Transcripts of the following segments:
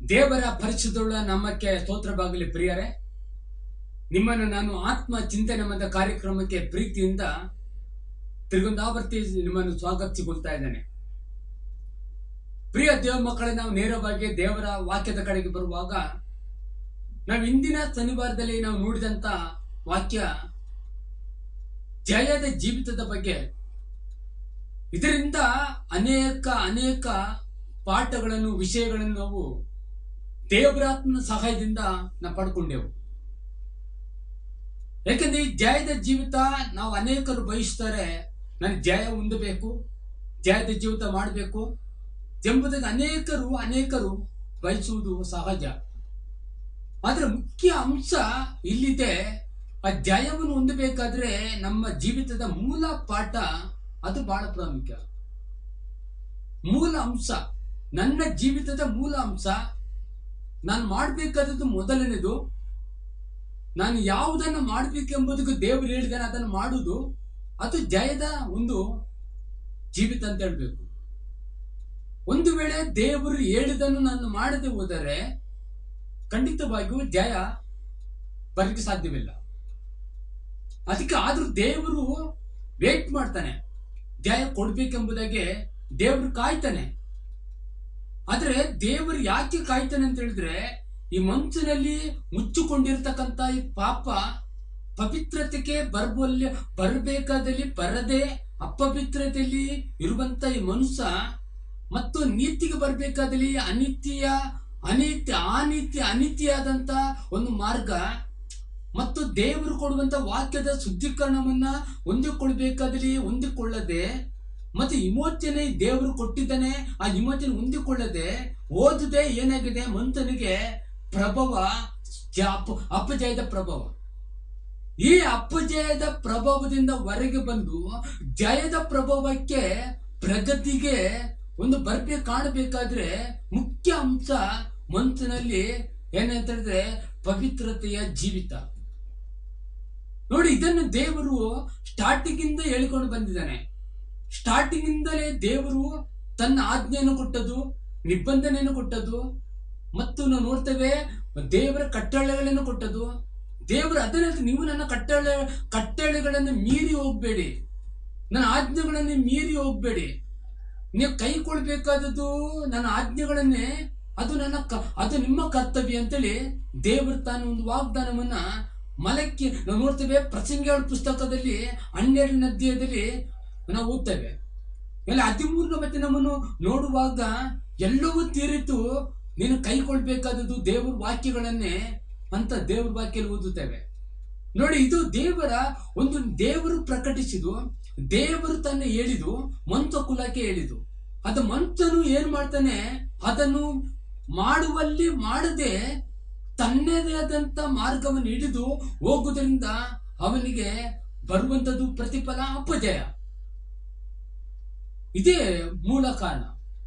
ದೇವರ ಪರಿಶುದ್ಧುಳ್ಳ ನಮ್ಮಕ್ಕೆ ಸ್ತೋತ್ರವಾಗಲಿ ಪ್ರಿಯರೇ ನಿಮ್ಮನ್ನು ನಾನು ಆತ್ಮ ಚಿಂತನೆ ಮತ್ತು ಕಾರ್ಯಕ್ರಮಕ್ಕೆ ಪ್ರೀತಿಯಿಂದ ತಿರುಗುಂದಾವರ್ತಿ ನಿಮ್ಮನ್ನು ಸ್ವಾಗತಿಸಿಕೊಳ್ತಾ ಇದ್ದೇನೆ ಪ್ರಿಯ ದೇವ ಮಕ್ಕಳೇ ನಾವು ನೇರವಾಗಿ ದೇವರ ವಾಕ್ಯದ ಕಡೆಗೆ ಬರುವಾಗ ನಾವು ಇಂದಿನ ಶನಿವಾರದಲ್ಲಿ ನಾವು ನೋಡಿದಂತ ವಾಕ್ಯ ಜಯದ ಜೀವಿತದ ಬಗ್ಗೆ ಇದರಿಂದ ಅನೇಕ ಅನೇಕ ಪಾಠಗಳನ್ನು ವಿಷಯಗಳನ್ನು ನಾವು ದೇವರಾತ್ಮನ ಸಹಾಯದಿಂದ ನಾವು ಪಡ್ಕೊಂಡೆವು ಯಾಕಂದ್ರೆ ಈ ಜಯದ ಜೀವಿತ ನಾವು ಅನೇಕರು ಬಯಸ್ತಾರೆ ನನಗೆ ಜಯ ಹೊಂದಬೇಕು ಜಯದ ಜೀವಿತ ಮಾಡಬೇಕು ಎಂಬುದಕ್ಕೆ ಅನೇಕರು ಅನೇಕರು ಬಯಸುವುದು ಸಹಜ ಆದ್ರೆ ಮುಖ್ಯ ಅಂಶ ಇಲ್ಲಿದೆ ಆ ಜಯವನ್ನು ಹೊಂದಬೇಕಾದ್ರೆ ನಮ್ಮ ಜೀವಿತದ ಮೂಲ ಪಾಠ ಅದು ಬಹಳ ಪ್ರಾಮುಖ್ಯ ಮೂಲ ಅಂಶ ನನ್ನ ಜೀವಿತದ ಮೂಲ ಅಂಶ ನಾನು ಮಾಡಬೇಕಾದದ್ದು ಮೊದಲನೇದು ನಾನು ಯಾವುದನ್ನು ಮಾಡಬೇಕೆಂಬುದಕ್ಕೆ ದೇವರು ಹೇಳಿದಾನೆ ಅದನ್ನು ಮಾಡುವುದು ಅದು ಜಯದ ಒಂದು ಜೀವಿತ ಅಂತ ಹೇಳ್ಬೇಕು ಒಂದು ವೇಳೆ ದೇವರು ಹೇಳಿದನ್ನು ನಾನು ಮಾಡದೆ ಹೋದರೆ ಖಂಡಿತವಾಗಿಯೂ ಜಯ ಬರಲಿಕ್ಕೆ ಸಾಧ್ಯವಿಲ್ಲ ಅದಕ್ಕೆ ಆದ್ರೂ ದೇವರು ವೇಟ್ ಮಾಡ್ತಾನೆ ಜಯ ಕೊಡ್ಬೇಕೆಂಬುದಾಗೆ ದೇವರು ಕಾಯ್ತಾನೆ ಆದ್ರೆ ದೇವರು ಯಾಕೆ ಕಾಯ್ತಾನೆ ಅಂತ ಹೇಳಿದ್ರೆ ಈ ಮನುಷ್ಯನಲ್ಲಿ ಮುಚ್ಚಿಕೊಂಡಿರ್ತಕ್ಕಂತ ಈ ಪಾಪ ಪವಿತ್ರತೆಗೆ ಬರ್ಬಲ್ಲಿ ಬರಬೇಕಾದಲ್ಲಿ ಬರದೆ ಅಪವಿತ್ರತೆಯಲ್ಲಿ ಇರುವಂತ ಈ ಮನುಷ್ಯ ಮತ್ತು ನೀತಿಗೆ ಬರಬೇಕಾದಲ್ಲಿ ಅನಿತ್ಯ ಅನಿತ್ಯ ಅನಿತ್ಯ ಅನಿತ್ಯಾದಂತ ಒಂದು ಮಾರ್ಗ ಮತ್ತು ದೇವರು ಕೊಡುವಂತ ವಾಕ್ಯದ ಶುದ್ಧೀಕರಣವನ್ನ ಹೊಂದಿಕೊಳ್ಬೇಕಾದಲ್ಲಿ ಹೊಂದಿಕೊಳ್ಳದೆ ಮತ್ತೆ ವಿಮೋಚನೆ ದೇವರು ಕೊಟ್ಟಿದ್ದಾನೆ ಆ ವಿಮೋಚನೆ ಹೊಂದಿಕೊಳ್ಳದೆ ಓದದೆ ಏನಾಗಿದೆ ಮನುಷ್ಯನಿಗೆ ಪ್ರಭಾವ ಜ- ಅಪ- ಅಪಜಯದ ಪ್ರಭಾವ ಈ ಅಪಜಯದ ಪ್ರಭಾವದಿಂದ ಹೊರಗೆ ಬಂದು ಜಯದ ಪ್ರಭಾವಕ್ಕೆ ಪ್ರಗತಿಗೆ ಒಂದು ಬರ್ಬೆ ಕಾಣಬೇಕಾದ್ರೆ ಮುಖ್ಯ ಅಂಶ ಮನುಷ್ಯನಲ್ಲಿ ಏನಂತ ಹೇಳಿದ್ರೆ ಪವಿತ್ರತೆಯ ಜೀವಿತ ನೋಡಿ ಇದನ್ನು ದೇವರು ಸ್ಟಾರ್ಟಿಂಗ್ ಇಂದ ಹೇಳಿಕೊಂಡು ಬಂದಿದ್ದಾನೆ ಸ್ಟಾರ್ಟಿಂಗ್ ಇಂದಲೇ ದೇವರು ತನ್ನ ಆಜ್ಞೆಯನ್ನು ಕೊಟ್ಟದು ನಿಬಂಧನೆಯನ್ನು ಕೊಟ್ಟದು ಮತ್ತು ನಾವು ನೋಡ್ತೇವೆ ದೇವರ ಕಟ್ಟಳೆಗಳನ್ನು ಕೊಟ್ಟದು ದೇವರು ಅದನ್ನ ಹೇಳ್ತಾರೆ, ನೀವು ನನ್ನ ಕಟ್ಟಳೆ ಕಟ್ಟಳೆಗಳನ್ನು ಮೀರಿ ಹೋಗ್ಬೇಡಿ ನನ್ನ ಆಜ್ಞೆಗಳನ್ನು ಮೀರಿ ಹೋಗ್ಬೇಡಿ ನೀವು ಕೈ ಕೊಡ್ಬೇಕಾದದ್ದು ನನ್ನ ಆಜ್ಞೆಗಳನ್ನೇ ಅದು ನನ್ನ ಕ- ಅದು ನಿಮ್ಮ ಕರ್ತವ್ಯ ಅಂತೇಳಿ ದೇವರು ತಾನು ಒಂದು ವಾಗ್ದಾನವನ್ನ ಮಲಕ್ಕೆ ನಾವು ನೋಡ್ತೇವೆ ಪ್ರಸಂಗಿಗಳ ಪುಸ್ತಕದಲ್ಲಿ ಹನ್ನೆರಡನೇ ಅಧ್ಯಾಯದಲ್ಲಿ ನಾವು ಓದ್ತೇವೆ ಎಲ್ಲ ಹದಿಮೂರನೇ ಮತ್ತೆ ನಮ್ಮನ್ನು ನೋಡುವಾಗ ಎಲ್ಲವೂ ತೀರಿತು ನೀನು ಕೈ ಕೊಳ್ಬೇಕಾದದ್ದು ದೇವರ ವಾಕ್ಯಗಳನ್ನೇ ಅಂತ ದೇವರ ವಾಕ್ಯ ಓದುತ್ತೇವೆ ನೋಡಿ ಇದು ದೇವರ ಒಂದು ದೇವರು ಪ್ರಕಟಿಸಿದು ದೇವರು ತನ್ನ ಹೇಳಿದು ಮಂತ್ರ ಕುಲಕ್ಕೆ ಹೇಳಿದು ಅದು ಮಂತ್ರನು ಏನ್ ಮಾಡ್ತಾನೆ ಅದನ್ನು ಮಾಡುವಲ್ಲಿ ಮಾಡದೆ ತನ್ನದೇ ಆದಂತ ಮಾರ್ಗವನ್ನು ಹಿಡಿದು ಹೋಗುವುದರಿಂದ ಅವನಿಗೆ ಬರುವಂತದ್ದು ಪ್ರತಿಫಲ ಅಪಜಯ ಇದೇ ಮೂಲ ಕಾರಣ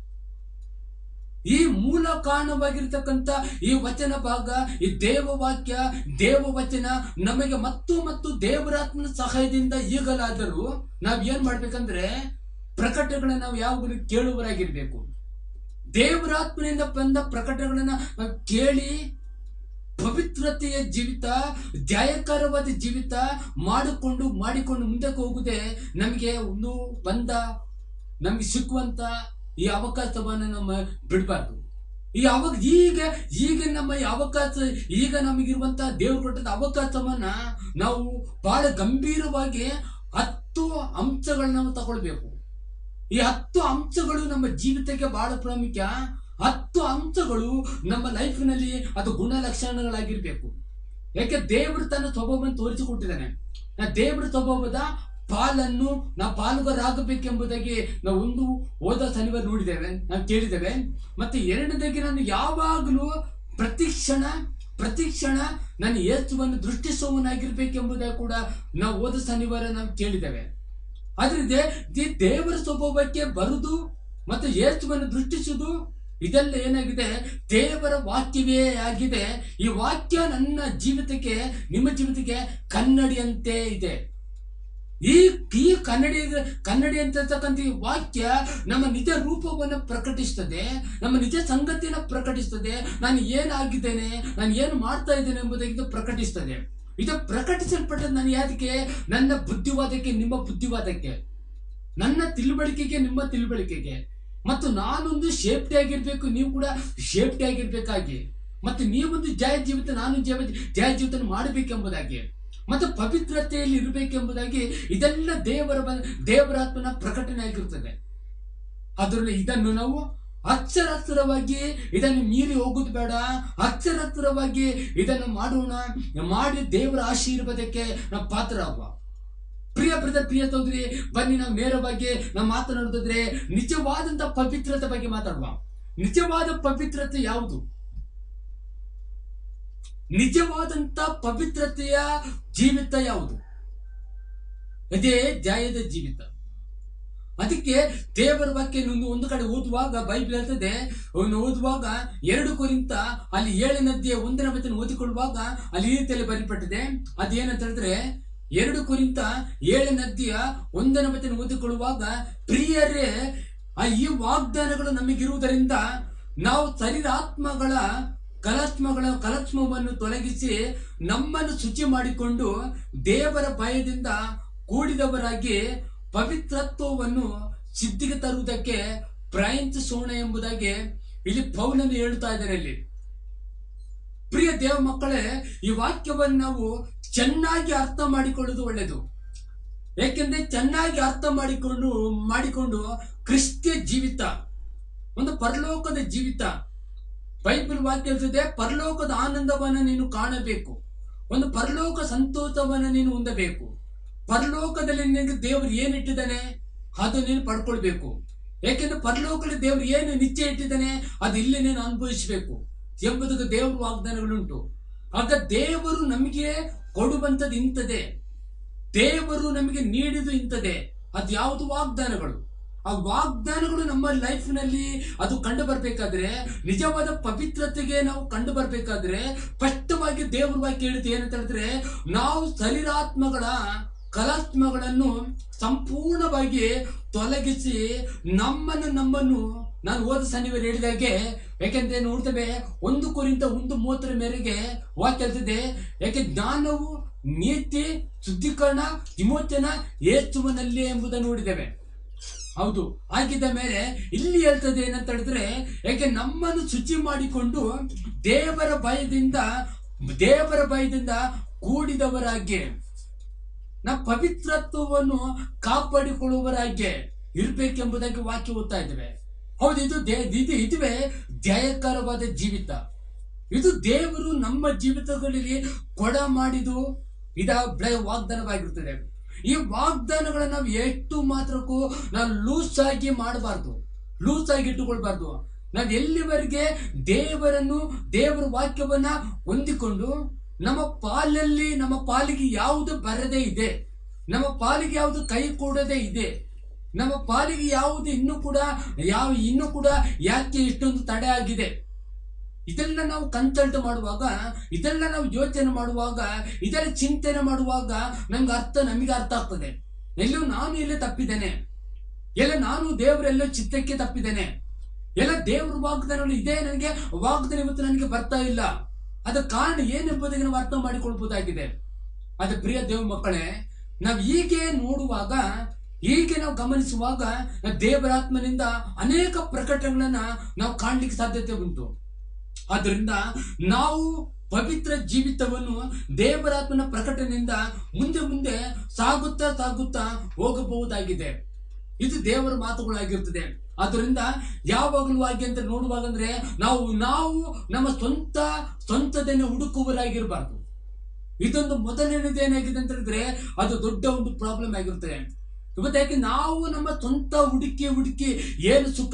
ಈ ಮೂಲ ಕಾರಣವಾಗಿರ್ತಕ್ಕಂಥ ಈ ವಚನ ಭಾಗ ಈ ದೇವವಾಕ್ಯ ದೇವವಚನ ನಮಗೆ ಮತ್ತು ಮತ್ತು ದೇವರಾತ್ಮನ ಸಹಾಯದಿಂದ ಈಗಲಾದರೂ ನಾವ್ ಏನ್ ಮಾಡ್ಬೇಕಂದ್ರೆ ಪ್ರಕಟಗಳನ್ನ ನಾವು ಯಾವಾಗಲೂ ಕೇಳುವರಾಗಿರ್ಬೇಕು ದೇವರಾತ್ಮನಿಂದ ಬಂದ ಪ್ರಕಟಗಳನ್ನ ನಾವು ಕೇಳಿ ಪವಿತ್ರತೆಯ ಜೀವಿತ ಜಯಕರವಾದ ಜೀವಿತ ಮಾಡಿಕೊಂಡು ಮಾಡಿಕೊಂಡು ಮುಂದಕ್ಕೆ ಹೋಗುದೇ ನಮಗೆ ಒಂದು ಬಂದ ನಮಗೆ ಸಿಕ್ಕುವಂತ ಈ ಅವಕಾಶವನ್ನು ನಮ್ಮ ಬಿಡಬಾರ್ದು ಈ ಅವಾಗ ಈಗ ಈಗ ನಮ್ಮ ಈ ಅವಕಾಶ ಈಗ ನಮಗಿರುವಂತ ದೇವ್ರು ಕೊಟ್ಟದ ಅವಕಾಶವನ್ನ ನಾವು ಬಹಳ ಗಂಭೀರವಾಗಿ ಹತ್ತು ಅಂಶಗಳನ್ನ ನಾವು ತಗೊಳ್ಬೇಕು ಈ ಹತ್ತು ಅಂಶಗಳು ನಮ್ಮ ಜೀವಿತಕ್ಕೆ ಬಹಳ ಪ್ರಾಮುಖ್ಯ ಹತ್ತು ಅಂಶಗಳು ನಮ್ಮ ಲೈಫ್ನಲ್ಲಿ ಅದು ಗುಣಲಕ್ಷಣಗಳಾಗಿರ್ಬೇಕು ಯಾಕೆ ದೇವರು ತನ್ನ ಸ್ವಭಾವವನ್ನು ತೋರಿಸಿಕೊಟ್ಟಿದ್ದಾನೆ ನಾ ದೇವರ ಸ್ವಭಾವದ ಪಾಲನ್ನು ನಾವು ಪಾಲುಗಾರಾಗಬೇಕೆಂಬುದಾಗಿ ನಾವು ಒಂದು ಹೋದ ಶನಿವಾರ ನೋಡಿದ್ದೇವೆ ನಾವು ಕೇಳಿದ್ದೇವೆ ಮತ್ತೆ ಎರಡನೇದಾಗಿ ನಾನು ಯಾವಾಗಲೂ ಪ್ರತಿಕ್ಷಣ ಪ್ರತಿಕ್ಷಣ ನಾನು ಯೇಸುವನ್ನು ದೃಷ್ಟಿಸುವವನಾಗಿರ್ಬೇಕೆಂಬುದಾಗಿ ಕೂಡ ನಾವು ಹೋದ ಶನಿವಾರ ನಾವು ಕೇಳಿದ್ದೇವೆ ಆದ್ರೆ ದೇ- ದೇ- ದೇವರ ಸ್ವಭಾವಕ್ಕೆ ಬರುದು ಮತ್ತು ಯೇಸುವನ್ನು ದೃಷ್ಟಿಸುವುದು ಇದೆಲ್ಲ ಏನಾಗಿದೆ ದೇವರ ವಾಕ್ಯವೇ ಆಗಿದೆ ಈ ವಾಕ್ಯ ನನ್ನ ಜೀವಿತಕ್ಕೆ ನಿಮ್ಮ ಜೀವಿತಕ್ಕೆ ಕನ್ನಡಿಯಂತೆ ಇದೆ ಈ ಈ ಕನ್ನಡಿ ಕನ್ನಡಿ ಅಂತಕ್ಕಂಥ ಈ ವಾಕ್ಯ ನಮ್ಮ ನಿಜ ರೂಪವನ್ನು ಪ್ರಕಟಿಸ್ತದೆ ನಮ್ಮ ನಿಜ ಸಂಗತಿಯನ್ನು ಪ್ರಕಟಿಸ್ತದೆ ನಾನು ಏನಾಗಿದ್ದೇನೆ ನಾನು ಏನು ಮಾಡ್ತಾ ಇದ್ದೇನೆ ಎಂಬುದಾಗಿ ಇದು ಪ್ರಕಟಿಸ್ತದೆ ಇದು ಪ್ರಕಟಿಸಲ್ಪಟ್ಟದ್ದು ನಾನು ಯಾದಕ್ಕೆ ನನ್ನ ಬುದ್ಧಿವಾದಕ್ಕೆ ನಿಮ್ಮ ಬುದ್ಧಿವಾದಕ್ಕೆ ನನ್ನ ತಿಳುವಳಿಕೆಗೆ ನಿಮ್ಮ ತಿಳುವಳಿಕೆಗೆ ಮತ್ತು ನಾನೊಂದು ಸೇಫ್ಟಿ ಆಗಿರ್ಬೇಕು ನೀವು ಕೂಡ ಸೇಫ್ಟಿ ಆಗಿರ್ಬೇಕಾಗಿ ಮತ್ತು ನೀವೊಂದು ಜಯ ಜೀವಿತ ನಾನು ಜಯ ಜಯ ಜೀವಿತ ಮಾಡಬೇಕೆಂಬುದಾಗಿ ಮತ್ತು ಪವಿತ್ರತೆಯಲ್ಲಿ ಇರಬೇಕೆಂಬುದಾಗಿ ಇದೆಲ್ಲ ದೇವರ ಬ- ದೇವರಾತ್ಮನ ಪ್ರಕಟಣೆ ಆಗಿರುತ್ತದೆ ಅದರಲ್ಲಿ ಇದನ್ನು ನಾವು ಅಕ್ಷರಕ್ಷರವಾಗಿ ಇದನ್ನು ಮೀರಿ ಹೋಗುದು ಬೇಡ ಅಕ್ಷರಕ್ಷರವಾಗಿ ಇದನ್ನು ಮಾಡೋಣ ಮಾಡಿ ದೇವರ ಆಶೀರ್ವಾದಕ್ಕೆ ನಾವು ಪಾತ್ರರಾಗುವ ಪ್ರಿಯ ಬ್ರದರ್ ಪ್ರಿಯ ಸಹೋದರಿ ಬನ್ನಿ ನಾವು ನೇರವಾಗಿ ನಾವು ಮಾತನಾಡುತ್ತಿದ್ರೆ ನಿಜವಾದಂತ ಪವಿತ್ರತೆ ಬಗ್ಗೆ ಮಾತಾಡುವ ನಿಜವಾದ ಪವಿತ್ರತೆ ಯಾವುದು ನಿಜವಾದಂತ ಪವಿತ್ರತೆಯ ಜೀವಿತ ಯಾವುದು ಅದೇ ಜಯದ ಜೀವಿತ ಅದಕ್ಕೆ ದೇವರ ವಾಕ್ಯ ಒಂದು ಒಂದು ಕಡೆ ಓದುವಾಗ ಬೈಬಲ್ ಹೇಳ್ತದೆ ಅವನು ಓದುವಾಗ ಎರಡು ಕುರಿತ ಅಲ್ಲಿ ಏಳನದ್ದಿಯ ಒಂದನೇ ವಚನ ಓದಿಕೊಳ್ಳುವಾಗ ಅಲ್ಲಿ ಈ ರೀತಿಯಲ್ಲಿ ಬರೀಪಟ್ಟಿದೆ ಅದೇನಂತ ಹೇಳಿದ್ರೆ ಎರಡು ಕುರಿತ ಏಳನದ್ದಿಯ ಒಂದನೇ ವಚನ ಓದಿಕೊಳ್ಳುವಾಗ ಪ್ರಿಯರೇ ಆ ಈ ವಾಗ್ದಾನಗಳು ನಮಗಿರುವುದರಿಂದ ನಾವು ಶರೀರಾತ್ಮಗಳ ಕಲಾತ್ಮಗಳ ಕಲಾತ್ಮವನ್ನು ತೊಲಗಿಸಿ ನಮ್ಮನ್ನು ಶುಚಿ ಮಾಡಿಕೊಂಡು ದೇವರ ಭಯದಿಂದ ಕೂಡಿದವರಾಗಿ ಪವಿತ್ರತ್ವವನ್ನು ಸಿದ್ಧಿಗೆ ತರುವುದಕ್ಕೆ ಪ್ರಯತ್ನಿಸೋಣ ಎಂಬುದಾಗಿ ಇಲ್ಲಿ ಪೌಲನು ಹೇಳ್ತಾ ಇದ್ದಾರೆ ಇಲ್ಲಿ ಪ್ರಿಯ ದೇವ ಮಕ್ಕಳೇ ಈ ವಾಕ್ಯವನ್ನು ನಾವು ಚೆನ್ನಾಗಿ ಅರ್ಥ ಮಾಡಿಕೊಳ್ಳುವುದು ಒಳ್ಳೆಯದು ಏಕೆಂದ್ರೆ ಚೆನ್ನಾಗಿ ಅರ್ಥ ಮಾಡಿಕೊಂಡು ಮಾಡಿಕೊಂಡು ಕ್ರಿಸ್ತಿಯ ಜೀವಿತ ಒಂದು ಪರಲೋಕದ ಜೀವಿತ ಬೈಬಲ್ ವಾಕ್ಯ ಹೇಳ್ತದೆ ಪರಲೋಕದ ಆನಂದವನ್ನು ನೀನು ಕಾಣಬೇಕು ಒಂದು ಪರಲೋಕ ಸಂತೋಷವನ್ನು ನೀನು ಹೊಂದಬೇಕು ಪರಲೋಕದಲ್ಲಿ ನಿನಗೆ ದೇವರು ಏನಿಟ್ಟಿದ್ದಾನೆ ಅದು ನೀನು ಪಡ್ಕೊಳ್ಬೇಕು ಯಾಕೆಂದ್ರೆ ಪರಲೋಕದಲ್ಲಿ ದೇವರು ಏನು ನಿಶ್ಚಯ ಇಟ್ಟಿದ್ದಾನೆ ಅದು ಇಲ್ಲಿ ನೀನು ಅನುಭವಿಸಬೇಕು ಎಂಬುದಕ್ಕೆ ದೇವರ ವಾಗ್ದಾನಗಳುಂಟು ಆಗ ದೇವರು ನಮಗೆ ಕೊಡುವಂಥದ್ದು ಇಂಥದೇ ದೇವರು ನಮಗೆ ನೀಡಿದು ಇಂಥದೇ ಅದು ಯಾವುದು ವಾಗ್ದಾನಗಳು ಆ ವಾಗ್ದಾನಗಳು ನಮ್ಮ ಲೈಫ್ ನಲ್ಲಿ ಅದು ಕಂಡು ಬರ್ಬೇಕಾದ್ರೆ ನಿಜವಾದ ಪವಿತ್ರತೆಗೆ ನಾವು ಕಂಡು ಬರ್ಬೇಕಾದ್ರೆ ಸ್ಪಷ್ಟವಾಗಿ ದೇವ್ರ ವಾಕ್ಯ ಹೇಳುತ್ತೆ ಏನಂತ ಹೇಳಿದ್ರೆ ನಾವು ಶರೀರಾತ್ಮಗಳ ಕಲಾತ್ಮಗಳನ್ನು ಸಂಪೂರ್ಣವಾಗಿ ತೊಲಗಿಸಿ ನಮ್ಮನ್ನು ನಮ್ಮನ್ನು ನಾನು ಓದ ಸನ್ನಿವೇಶ ಹೇಳಿದಾಗೆ ಯಾಕೆಂದ್ರೆ ನೋಡ್ತೇವೆ ಒಂದು ಕುರಿತ ಒಂದು ಮೂವತ್ತರ ಮೇರೆಗೆ ವಾಕ್ಯ ಹೇಳ್ತದೆ ಯಾಕೆ ಜ್ಞಾನವು ನೀತಿ ಶುದ್ಧೀಕರಣ ವಿಮೋಚನ ಯೇಸುವನಲ್ಲಿ ಎಂಬುದನ್ನು ನೋಡಿದ್ದೇವೆ ಹೌದು ಆಗಿದ್ದ ಮೇಲೆ ಇಲ್ಲಿ ಹೇಳ್ತದೆ ಏನಂತ ಹೇಳಿದ್ರೆ ಯಾಕೆ ನಮ್ಮನ್ನು ಶುಚಿ ಮಾಡಿಕೊಂಡು ದೇವರ ಭಯದಿಂದ ದೇವರ ಭಯದಿಂದ ಕೂಡಿದವರಾಗಿ ನಾವು ಪವಿತ್ರತ್ವವನ್ನು ಕಾಪಾಡಿಕೊಳ್ಳುವವರಾಗಿ ಇರ್ಬೇಕೆಂಬುದಾಗಿ ವಾಕ್ಯ ಓದ್ತಾ ಇದ್ದೇವೆ ಹೌದು ಇದು ದೇ ಇದು ಇದುವೇ ಜಯಕರವಾದ ಜೀವಿತ ಇದು ದೇವರು ನಮ್ಮ ಜೀವಿತಗಳಲ್ಲಿ ಕೊಡ ಮಾಡಿದು ಇದ ಬೆಳೆ ವಾಗ್ದಾನವಾಗಿರ್ತದೆ ಈ ವಾಗ್ದಾನಗಳನ್ನ ನಾವು ಎಷ್ಟು ಮಾತ್ರಕ್ಕೂ ನಾವು ಲೂಸ್ ಆಗಿ ಮಾಡಬಾರ್ದು ಲೂಸ್ ಆಗಿ ಇಟ್ಟುಕೊಳ್ಬಾರ್ದು ನಾವು ಎಲ್ಲಿವರೆಗೆ ದೇವರನ್ನು ದೇವರ ವಾಕ್ಯವನ್ನ ಹೊಂದಿಕೊಂಡು ನಮ್ಮ ಪಾಲಲ್ಲಿ ನಮ್ಮ ಪಾಲಿಗೆ ಯಾವುದು ಬರದೇ ಇದೆ ನಮ್ಮ ಪಾಲಿಗೆ ಯಾವುದು ಕೈ ಕೂಡದೇ ಇದೆ ನಮ್ಮ ಪಾಲಿಗೆ ಯಾವುದು ಇನ್ನೂ ಕೂಡ ಯಾವ ಇನ್ನೂ ಕೂಡ ಯಾಕೆ ಇಷ್ಟೊಂದು ತಡೆ ಆಗಿದೆ ಇದೆಲ್ಲ ನಾವು ಕನ್ಸಲ್ಟ್ ಮಾಡುವಾಗ ಇದೆಲ್ಲ ನಾವು ಯೋಚನೆ ಮಾಡುವಾಗ ಇದೆಲ್ಲ ಚಿಂತನೆ ಮಾಡುವಾಗ ನಮ್ಗೆ ಅರ್ಥ ನಮಗೆ ಅರ್ಥ ಆಗ್ತದೆ ಎಲ್ಲೋ ನಾನು ಎಲ್ಲೇ ತಪ್ಪಿದ್ದೇನೆ ಎಲ್ಲ ನಾನು ದೇವರೆಲ್ಲೋ ಚಿತ್ತಕ್ಕೆ ತಪ್ಪಿದ್ದೇನೆ ಎಲ್ಲ ದೇವ್ರ ವಾಗ್ದಾನಗಳು ಇದೆ ನನಗೆ ವಾಗ್ದಾನ ಇವತ್ತು ನನಗೆ ಬರ್ತಾ ಇಲ್ಲ ಅದ ಕಾರಣ ಏನೆಂಬುದಕ್ಕೆ ನಾವು ಅರ್ಥ ಮಾಡಿಕೊಳ್ಬಹುದಾಗಿದೆ ಅದ ಪ್ರಿಯ ದೇವ ಮಕ್ಕಳೇ ನಾವು ಹೀಗೆ ನೋಡುವಾಗ ಹೀಗೆ ನಾವು ಗಮನಿಸುವಾಗ ದೇವರಾತ್ಮನಿಂದ ಅನೇಕ ಪ್ರಕಟಣೆಗಳನ್ನ ನಾವು ಕಾಣ್ಲಿಕ್ಕೆ ಸಾಧ್ಯತೆ ಉಂಟು ಆದ್ರಿಂದ ನಾವು ಪವಿತ್ರ ಜೀವಿತವನ್ನು ದೇವರಾತ್ಮನ ಪ್ರಕಟಣೆಯಿಂದ ಮುಂದೆ ಮುಂದೆ ಸಾಗುತ್ತಾ ಸಾಗುತ್ತಾ ಹೋಗಬಹುದಾಗಿದೆ ಇದು ದೇವರ ಮಾತುಗಳಾಗಿರ್ತದೆ ಆದ್ರಿಂದ ಯಾವಾಗಲೂ ಹಾಗೆ ಅಂತ ನೋಡುವಾಗ ಅಂದ್ರೆ ನಾವು ನಾವು ನಮ್ಮ ಸ್ವಂತ ಸ್ವಂತದನ್ನೇ ಹುಡುಕುವರಾಗಿರಬಾರ್ದು ಇದೊಂದು ಮೊದಲನೇದು ಏನಾಗಿದೆ ಅಂತ ಹೇಳಿದ್ರೆ ಅದು ದೊಡ್ಡ ಒಂದು ಪ್ರಾಬ್ಲಮ್ ಆಗಿರ್ತದೆ ಇವತ್ತು ಯಾಕೆ ನಾವು ನಮ್ಮ ಸ್ವಂತ ಹುಡುಕಿ ಹುಡುಕಿ ಏನು ಸುಖ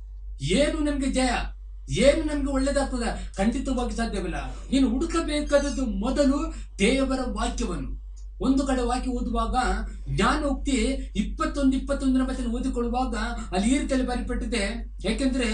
ಏನು ನಮ್ಗೆ ಜಯ ಏನು ನಮ್ಗೆ ಒಳ್ಳೇದಾಗ್ತದ ಖಂಡಿತವಾಗಿ ಸಾಧ್ಯವಿಲ್ಲ ನೀನು ಹುಡುಕಬೇಕಾದದ್ದು ಮೊದಲು ದೇವರ ವಾಕ್ಯವನ್ನು ಒಂದು ಕಡೆ ವಾಕ್ಯ ಓದುವಾಗ ಜ್ಞಾನೋಕ್ತಿ ಇಪ್ಪತ್ತೊಂದು ಇಪ್ಪತ್ತೊಂದರ ವಚನ ಓದಿಕೊಳ್ಳುವಾಗ ಅಲ್ಲಿ ಈ ರೀತಿಯಲ್ಲಿ ಬರಿಪಟ್ಟಿದೆ ಯಾಕೆಂದ್ರೆ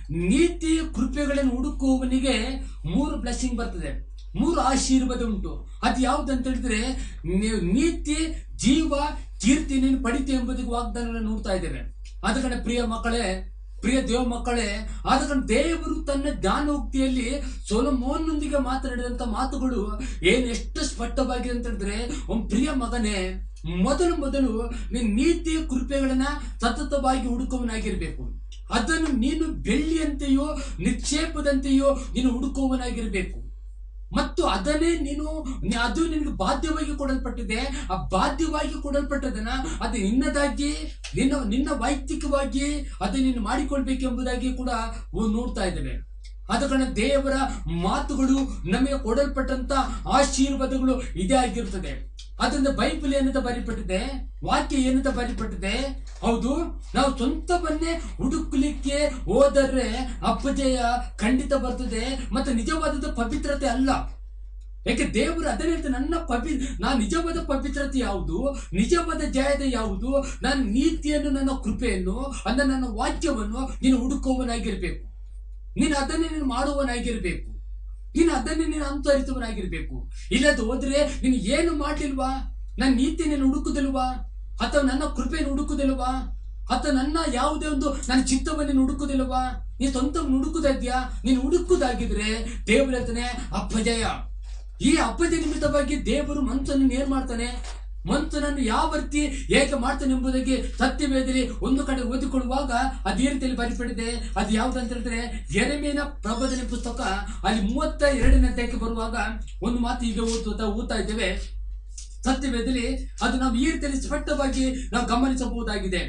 ನೀತಿ ಕೃಪೆಗಳನ್ನು ಹುಡುಕುವವನಿಗೆ ಮೂರು ಬ್ಲೆಸ್ಸಿಂಗ್ ಬರ್ತದೆ ಮೂರು ಆಶೀರ್ವಾದ ಉಂಟು ಅದು ಯಾವ್ದು ಅಂತ ಹೇಳಿದ್ರೆ ನೀ- ನೀತಿ ಜೀವ ಕೀರ್ತಿ ನೀನು ಪಡಿತಿ ಎಂಬುದಕ್ಕೆ ವಾಗ್ದಾನಗಳನ್ನು ನೋಡ್ತಾ ಇದ್ದೇವೆ ಆದ ಕಾರಣ ಪ್ರಿಯ ಮಕ್ಕಳೇ ಪ್ರಿಯ ದೇವ ಮಕ್ಕಳೇ ಆದ ಕಾರಣ ದೇವರು ತನ್ನ ಜ್ಞಾನೋಕ್ತಿಯಲ್ಲಿ ಸೊಲಮೋನ್ನೊಂದಿಗೆ ಮಾತನಾಡಿದಂತ ಮಾತುಗಳು ಏನ್ ಎಷ್ಟು ಸ್ಪಷ್ಟವಾಗಿದೆ ಅಂತ ಹೇಳಿದ್ರೆ ಒಂದು ಪ್ರಿಯ ಮಗನೇ ಮೊದಲು ಮೊದಲು ನೀನು ನೀತಿಯ ಕೃಪೆಗಳನ್ನ ಸತತವಾಗಿ ಹುಡುಕುವನಾಗಿರ್ಬೇಕು ಅದನ್ನು ನೀನು ಬೆಳ್ಳಿಯಂತೆಯೋ ನಿಕ್ಷೇಪದಂತೆಯೋ ನೀನು ಹುಡುಕುವನಾಗಿರ್ಬೇಕು ಮತ್ತು ಅದನ್ನೇ ನೀನು ನಿ- ಅದು ನಿನಗೆ ಬಾಧ್ಯವಾಗಿ ಕೊಡಲ್ಪಟ್ಟಿದೆ ಆ ಬಾಧ್ಯವಾಗಿ ಕೊಡಲ್ಪಟ್ಟದನ್ನ ಅದು ನಿನ್ನದಾಗಿ ನಿನ್ನ ನಿನ್ನ ವೈಯಕ್ತಿಕವಾಗಿ ಅದು ನೀನು ಮಾಡಿಕೊಳ್ಬೇಕೆಂಬುದಾಗಿ ಕೂಡ ನಾವು ನೋಡ್ತಾ ಇದ್ದೇವೆ ಆದ ಕಾರಣ ದೇವರ ಮಾತುಗಳು ನಮಗೆ ಕೊಡಲ್ಪಟ್ಟಂತ ಆಶೀರ್ವಾದಗಳು ಇದೇ ಆಗಿರುತ್ತದೆ ಅದರಿಂದ ಬೈಬಲ್ ಏನಂತ ಬರೀಪಟ್ಟಿದೆ ವಾಕ್ಯ ಏನಂತ ಬರೀಪಟ್ಟಿದೆ ಹೌದು ನಾವು ಸ್ವಂತವನ್ನೇ ಹುಡುಕ್ಲಿಕ್ಕೆ ಹೋದರೆ ಅಪಜಯ ಖಂಡಿತ ಬರ್ತದೆ ಮತ್ತು ನಿಜವಾದದ್ದು ಪವಿತ್ರತೆ ಅಲ್ಲ ಯಾಕೆ ದೇವರು ಅದನ್ನೇ ಹೇಳ್ತಾರೆ ನನ್ನ ಪವಿ ನಾನು ನಿಜವಾದ ಪವಿತ್ರತೆ ಯಾವುದು ನಿಜವಾದ ಜಯದ ಯಾವುದು ನನ್ನ ನೀತಿಯನ್ನು ನನ್ನ ಕೃಪೆಯನ್ನು ಅಂದ್ರೆ ನನ್ನ ವಾಕ್ಯವನ್ನು ನೀನು ಹುಡುಕುವವನಾಗಿರ್ಬೇಕು ನೀನು ಅದನ್ನೇ ನೀನು ಮಾಡುವವನಾಗಿರ್ಬೇಕು ನೀನು ಅದನ್ನೇ ನೀನು ಅನುಸರಿಸುವನಾಗಿರ್ಬೇಕು ಇಲ್ಲದ ಹೋದ್ರೆ ನೀನು ಏನು ಮಾಡ್ಲಿಲ್ವಾ ನನ್ನ ನೀತಿ ನೀನು ಹುಡುಕುದಿಲ್ವಾ ಅಥವಾ ನನ್ನ ಕೃಪೆಯನ್ನು ಹುಡುಕುದಿಲ್ವಾ ಅಥವಾ ನನ್ನ ಯಾವುದೇ ಒಂದು ನನ್ನ ಚಿತ್ತವನ್ನು ನೀನು ಹುಡುಕುದಿಲ್ವಾ ನೀನು ಸ್ವಂತವನ್ನು ಹುಡುಕುದಿದ್ಯಾ ನೀನು ಹುಡುಕುದಾಗಿದ್ರೆ ದೇವರು ಹೇಳ್ತಾನೆ ಅಪಜಯ ಈ ಅಪಜಯ ನಿಮಿತ್ತವಾಗಿ ದೇವರು ಮನುಷ್ಯನನ್ನು ಏನ್ ಮಾಡ್ತಾನೆ ಮನುಷ್ಯನನ್ನು ಯಾವ ರೀತಿ ಹೇಗೆ ಮಾಡ್ತಾನೆ ಎಂಬುದಕ್ಕೆ ಸತ್ಯವೇದಲಿ ಒಂದು ಕಡೆ ಓದಿಕೊಳ್ಳುವಾಗ ಅದು ಈ ರೀತಿಯಲ್ಲಿ ಬರೆಯಲ್ಪಟ್ಟಿದೆ ಅದು ಯಾವ್ದಂತ ಹೇಳಿದ್ರೆ ಎರೆಮೇನ ಪ್ರಬೋಧನೆ ಪುಸ್ತಕ ಅಲ್ಲಿ ಮೂವತ್ತ ಎರಡನೇ ಅಧ್ಯಾಯಕ್ಕೆ ಬರುವಾಗ ಒಂದು ಮಾತು ಈಗ ಓದುತ್ತಾ ಓದ್ತಾ ಇದ್ದೇವೆ ಸತ್ಯವೇದಲಿ ಅದು ನಾವು ಈ ರೀತಿಯಲ್ಲಿ ಸ್ಪಷ್ಟವಾಗಿ ನಾವು ಗಮನಿಸಬಹುದಾಗಿದೆ